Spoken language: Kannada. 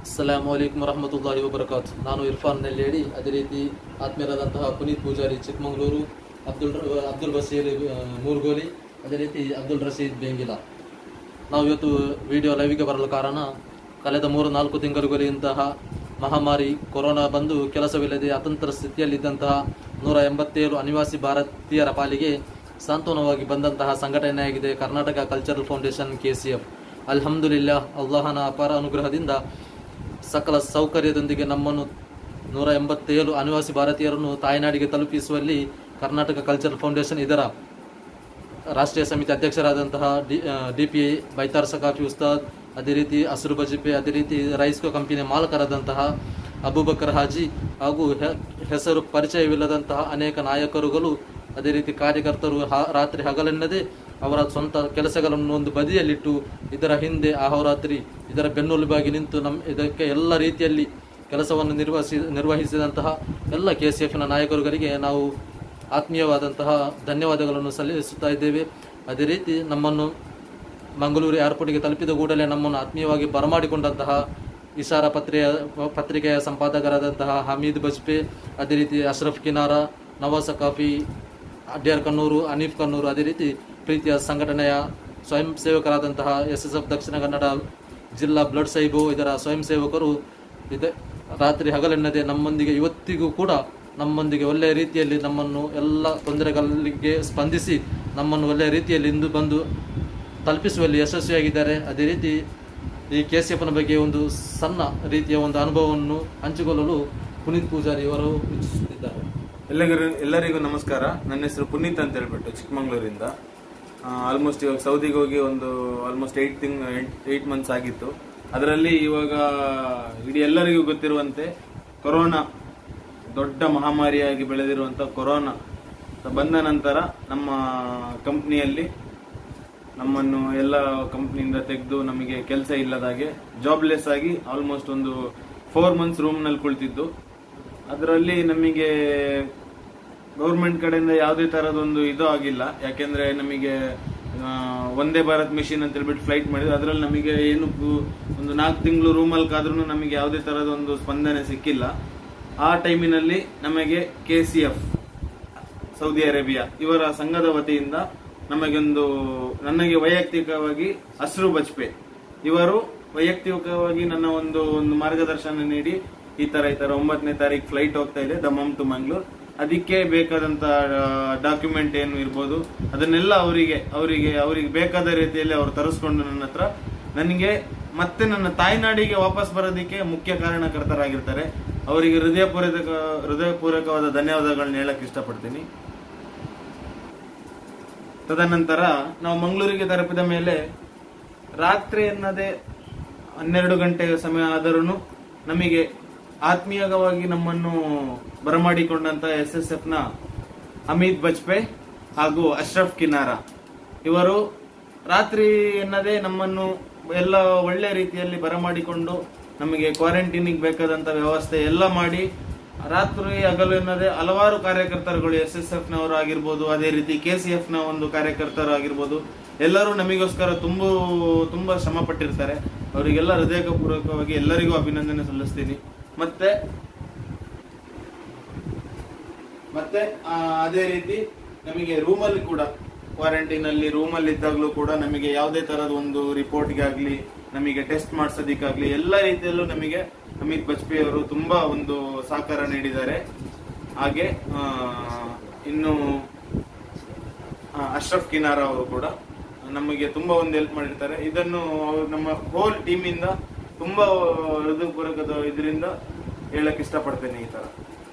ಅಸ್ಸಲಾಮು ಅಲೈಕುಮ್ ವರಹಮತುಲ್ಲಾಹಿ ವಬರಕಾತ್ ನಾನು ಇರ್ಫಾನ್ ನೆಲ್ಲೇಡಿ ಅದೇ ರೀತಿ ಆತ್ಮೀಯರಾದಂತಹ ಪುನೀತ್ ಪೂಜಾರಿ ಚಿಕ್ಕಮಗಳೂರು ಅಬ್ದುಲ್ ಅಬ್ದುಲ್ ಬಸೀರ್ ಆ, ಮೂರ್ಗೋಲಿ ಅದೇ ರೀತಿ ಅಬ್ದುಲ್ ರಶೀದ್ ಬೇಂಗಿಲ ನಾವು ಇವತ್ತು ವಿಡಿಯೋ ಲೈವಿಗೆ ಬರಲು ಕಾರಣ ಕಳೆದ ಮೂರು ನಾಲ್ಕು ತಿಂಗಳುಗಳಿಂತಹ ಮಹಾಮಾರಿ ಕೊರೋನಾ ಬಂದು ಕೆಲಸವಿಲ್ಲದೆ ಅತಂತ್ರ ಸ್ಥಿತಿಯಲ್ಲಿದ್ದಂತಹ ನೂರ ಎಂಬತ್ತೇಳು ಅನಿವಾಸಿ ಭಾರತೀಯರ ಪಾಲಿಗೆ ಸಾಂತ್ವನವಾಗಿ ಬಂದಂತಹ ಸಂಘಟನೆಯಾಗಿದೆ Karnataka cultural foundation K C F ಅಲ್ಹಮ್ದುಲಿಲ್ಲಾ ಅಲ್ಲಾಹನ ಅಪಾರ ಅನುಗ್ರಹದಿಂದ ಸಕಲ ಸೌಕರ್ಯದೊಂದಿಗೆ ನಮ್ಮನ್ನು ನೂರ ಎಂಬತ್ತೇಳು ಅನಿವಾಸಿ ಭಾರತೀಯರನ್ನು ತಾಯ್ನಾಡಿಗೆ ತಲುಪಿಸುವಲ್ಲಿ ಕರ್ನಾಟಕ ಕಲ್ಚರಲ್ ಫೌಂಡೇಶನ್ ಇದರ ರಾಷ್ಟ್ರೀಯ ಸಮಿತಿ ಅಧ್ಯಕ್ಷರಾದಂತಹ ಡಿ ಡಿ ಪಿ ಬೈತಾರ್ ಸಕಾಫಿ ಉಸ್ತಾದ್ ಅದೇ ರೀತಿ ಹಸಿರು ಬಜಿಪೆ ಅದೇ ರೀತಿ ರೈಸ್ಕೋ ಕಂಪನಿಯ ಮಾಲಕರಾದಂತಹ ಅಬೂಬಕರ್ ಹಾಜಿ ಹಾಗೂ ಹೆ- ಹೆಸರು ಪರಿಚಯವಿಲ್ಲದಂತಹ ಅನೇಕ ನಾಯಕರುಗಳು ಅದೇ ರೀತಿ ಕಾರ್ಯಕರ್ತರು ಹ- ರಾತ್ರಿ ಹಗಲೆನ್ನದೇ ಅವರ ಸ್ವಂತ ಕೆಲಸಗಳನ್ನು ಒಂದು ಬದಿಯಲ್ಲಿಟ್ಟು ಇದರ ಹಿಂದೆ ಅಹೋರಾತ್ರಿ ಇದರ ಬೆನ್ನೆಲುಬಾಗಿ ನಿಂತು ನಮ್ಮ ಇದಕ್ಕೆ ಎಲ್ಲ ರೀತಿಯಲ್ಲಿ ಕೆಲಸವನ್ನು ನಿರ್ವಹಿಸಿ ನಿರ್ವಹಿಸಿದಂತಹ ಎಲ್ಲ ಕೆ ಸಿ ಎಫ್ನ ನಾಯಕರುಗಳಿಗೆ ನಾವು ಆತ್ಮೀಯವಾದಂತಹ ಧನ್ಯವಾದಗಳನ್ನು ಸಲ್ಲಿಸುತ್ತಾ ಇದ್ದೇವೆ ಅದೇ ರೀತಿ ನಮ್ಮನ್ನು ಮಂಗಳೂರು ಏರ್ಪೋರ್ಟ್ಗೆ ತಲುಪಿದ ಕೂಡಲೇ ನಮ್ಮನ್ನು ಆತ್ಮೀಯವಾಗಿ ಬರಮಾಡಿಕೊಂಡಂತಹ ಇಶಾರಾ ಪತ್ರಿಕೆಯ ಪತ್ರಿಕೆಯ ಸಂಪಾದಕರಾದಂತಹ ಹಮೀದ್ ಬಜ್ಪೆ ಅದೇ ರೀತಿ ಅಶ್ರಫ್ ಕಿನಾರ ನವಾಜ್ ಸಕಾಫಿ ಅಡ್ಯಾರ್ ಕಣ್ಣೂರು ಅನೀಫ್ ಕಣ್ಣೂರು ಅದೇ ರೀತಿ ಪ್ರೀತಿಯ ಸಂಘಟನೆಯ ಸ್ವಯಂ ಸೇವಕರಾದಂತಹ ಎಸ್ ಎಸ್ ಎಫ್ ದಕ್ಷಿಣ ಕನ್ನಡ ಜಿಲ್ಲಾ ಬ್ಲಡ್ ಸೈಬು ಇದರ ಸ್ವಯಂ ಸೇವಕರು ಇದೆ ರಾತ್ರಿ ಹಗಲೆನ್ನದೆ ನಮ್ಮೊಂದಿಗೆ ಇವತ್ತಿಗೂ ಕೂಡ ನಮ್ಮೊಂದಿಗೆ ಒಳ್ಳೆಯ ರೀತಿಯಲ್ಲಿ ನಮ್ಮನ್ನು ಎಲ್ಲ ತೊಂದರೆಗಳಿಗೆ ಸ್ಪಂದಿಸಿ ನಮ್ಮನ್ನು ಒಳ್ಳೆಯ ರೀತಿಯಲ್ಲಿ ಇಂದು ಬಂದು ತಲುಪಿಸುವಲ್ಲಿ ಯಶಸ್ವಿಯಾಗಿದ್ದಾರೆ ಅದೇ ರೀತಿ ಈ ಕೆ ಸಿ ಎಫ್ನ ಬಗ್ಗೆ ಒಂದು ಸಣ್ಣ ರೀತಿಯ ಒಂದು ಅನುಭವವನ್ನು ಹಂಚಿಕೊಳ್ಳಲು ಪುನೀತ್ ಪೂಜಾರಿ ಅವರು ಇಚ್ಛಿಸುತ್ತಿದ್ದಾರೆ ಎಲ್ಲರಿಗೂ ಎಲ್ಲರಿಗೂ ನಮಸ್ಕಾರ ನನ್ನ ಹೆಸರು ಪುನೀತ್ ಅಂತ ಹೇಳ್ಬಿಟ್ಟು ಚಿಕ್ಕಮಂಗ್ಳೂರಿಂದ ಆಲ್ಮೋಸ್ಟ್ ಇವಾಗ ಸೌದಿಗೆ ಹೋಗಿ ಒಂದು ಆಲ್ಮೋಸ್ಟ್ ಏಯ್ಟ್ ತಿಂಗ್ ಏಯ್ಟ್ ಮಂತ್ಸ್ ಆಗಿತ್ತು ಅದರಲ್ಲಿ ಇವಾಗ ಇಡೀ ಎಲ್ಲರಿಗೂ ಗೊತ್ತಿರುವಂತೆ ಕೊರೋನಾ ದೊಡ್ಡ ಮಹಾಮಾರಿಯಾಗಿ ಬೆಳೆದಿರುವಂಥ ಕೊರೋನಾ ಬಂದ ನಂತರ ನಮ್ಮ ಕಂಪ್ನಿಯಲ್ಲಿ ನಮ್ಮನ್ನು ಎಲ್ಲ ಕಂಪ್ನಿಯಿಂದ ತೆಗೆದು ನಮಗೆ ಕೆಲಸ ಇಲ್ಲದಾಗೆ ಜಾಬ್ಲೆಸ್ ಆಗಿ ಆಲ್ಮೋಸ್ಟ್ ಒಂದು ಫೋರ್ ಮಂತ್ಸ್ ರೂಮ್ನಲ್ಲಿ ಕುಳಿತಿದ್ದು ಅದರಲ್ಲಿ ನಮಗೆ ಗೌರ್ಮೆಂಟ್ ಕಡೆಯಿಂದ ಯಾವುದೇ ತರದೊಂದು ಇದು ಆಗಿಲ್ಲ ಯಾಕೆಂದ್ರೆ ನಮಗೆ ಆ, ಒಂದೇ ಭಾರತ್ ಮಿಷಿನ್ ಅಂತ ಹೇಳ್ಬಿಟ್ಟು ಫ್ಲೈಟ್ ಮಾಡಿದ್ರು ಅದರಲ್ಲಿ ನಮಗೆ ಏನು ಗು- ಒಂದು ನಾಲ್ಕು ತಿಂಗಳು ರೂಮಲ್ಲಿ ಕಾದ್ರೂ ನಮಗೆ ಯಾವುದೇ ತರದೊಂದು ಒಂದು ಸ್ಪಂದನೆ ಸಿಕ್ಕಿಲ್ಲ ಆ ಟೈಮಿನಲ್ಲಿ ನಮಗೆ K C F Saudi Arabia ಇವರ ಸಂಘದ ವತಿಯಿಂದ ನಮಗೊಂದು ನನಗೆ ವೈಯಕ್ತಿಕವಾಗಿ ಅಸ್ರು ಬಜ್ಪೆ ಇವರು ವೈಯಕ್ತಿಕವಾಗಿ ನನ್ನ ಒಂದು ಒಂದು ಮಾರ್ಗದರ್ಶನ ನೀಡಿ ಈ ತರ ಈ ತರ ಒಂಬತ್ತನೇ ತಾರೀಕು ಫ್ಲೈಟ್ ಹೋಗ್ತಾ ಇದೆ ದಮಮ್ ಟು ಮಂಗ್ಳೂರ್ ಅದಕ್ಕೆ ಬೇಕಾದಂತ ಡಾಕ್ಯುಮೆಂಟ್ ಏನು ಇರ್ಬೋದು ಅದನ್ನೆಲ್ಲ ಅವರಿಗೆ ಅವರಿಗೆ ಅವರಿಗೆ ಬೇಕಾದ ರೀತಿಯಲ್ಲಿ ಅವರು ತರಿಸ್ಕೊಂಡು ನನ್ನ ಹತ್ರ ನನಗೆ ಮತ್ತೆ ನನ್ನ ತಾಯ್ನಾಡಿಗೆ ವಾಪಸ್ ಬರೋದಕ್ಕೆ ಮುಖ್ಯ ಕಾರಣಕರ್ತರಾಗಿರ್ತಾರೆ ಅವರಿಗೆ ಹೃದಯಪೂರ್ವಕ ಹೃದಯಪೂರ್ವಕವಾದ ಧನ್ಯವಾದಗಳನ್ನ ಹೇಳಕ್ ಇಷ್ಟಪಡ್ತೀನಿ ತದನಂತರ ನಾವು ಮಂಗಳೂರಿಗೆ ತಲುಪಿದ ಮೇಲೆ ರಾತ್ರಿ ಎನ್ನದೇ ಹನ್ನೆರಡು ಗಂಟೆಯ ಸಮಯ ಆದರೂ ನಮಗೆ ಆತ್ಮೀಯವಾಗಿ ನಮ್ಮನ್ನು ಬರಮಾಡಿಕೊಂಡಂತ ಎಸ್ ಎಸ್ ಎಫ್ ನ ಅಮಿತ್ ಬಜ್ಪೆ ಹಾಗೂ ಅಶ್ರಫ್ ಕಿನಾರ ಇವರು ರಾತ್ರಿ ಎನ್ನದೇ ನಮ್ಮನ್ನು ಎಲ್ಲ ಒಳ್ಳೆ ರೀತಿಯಲ್ಲಿ ಬರಮಾಡಿಕೊಂಡು ನಮಗೆ ಕ್ವಾರಂಟೈನಿಗೆ ಬೇಕಾದಂತ ವ್ಯವಸ್ಥೆ ಎಲ್ಲ ಮಾಡಿ ರಾತ್ರಿ ಹಗಲು ಎನ್ನದೇ ಹಲವಾರು ಕಾರ್ಯಕರ್ತರುಗಳು ಎಸ್ ಎಸ್ ಎಫ್ ನವರು ಆಗಿರ್ಬೋದು ಅದೇ ರೀತಿ ಕೆ ಸಿ ಎಫ್ ನ ಒಂದು ಕಾರ್ಯಕರ್ತರು ಆಗಿರ್ಬೋದು ಎಲ್ಲರೂ ನಮಗೋಸ್ಕರ ತುಂಬು ತುಂಬಾ ಶ್ರಮ ಪಟ್ಟಿರ್ತಾರೆ ಅವರಿಗೆಲ್ಲ ಹೃದಯಪೂರ್ವಕವಾಗಿ ಎಲ್ಲರಿಗೂ ಅಭಿನಂದನೆ ಸಲ್ಲಿಸ್ತೀನಿ ಮತ್ತೆ ಮತ್ತೆ ಆ, ಅದೇ ರೀತಿ ನಮಗೆ ರೂಮಲ್ಲಿ ಕೂಡ ಕ್ವಾರಂಟೈನ್ ಅಲ್ಲಿ ರೂಮಲ್ಲಿ ಇದ್ದಾಗಲೂ ಕೂಡ ನಮಗೆ ಯಾವುದೇ ತರದ ಒಂದು ರಿಪೋರ್ಟ್ಗಾಗ್ಲಿ ನಮಗೆ ಟೆಸ್ಟ್ ಮಾಡಿಸೋದಿಕ್ಕಾಗ್ಲಿ ಎಲ್ಲ ರೀತಿಯಲ್ಲೂ ನಮಗೆ ಅಮಿತ್ ಬಜ್ಪೇಯಿ ಅವರು ತುಂಬಾ ಒಂದು ಸಹಕಾರ ನೀಡಿದ್ದಾರೆ ಹಾಗೆ ಆ, ಇನ್ನು ಆ, ಅಶ್ರಫ್ ಕಿನಾರ ಅವರು ಕೂಡ ನಮಗೆ ತುಂಬಾ ಒಂದು ಹೆಲ್ಪ್ ಮಾಡಿರ್ತಾರೆ ಇದನ್ನು ಅವ್ರು ನಮ್ಮ ಹೋಲ್ ಟೀಮ್ ಇಂದ ತುಂಬಾ ಹೃದಯಪೂರ್ವಕದ ಇದರಿಂದ ಹೇಳಕ್ ಇಷ್ಟಪಡ್ತೇನೆ ಈ ತರ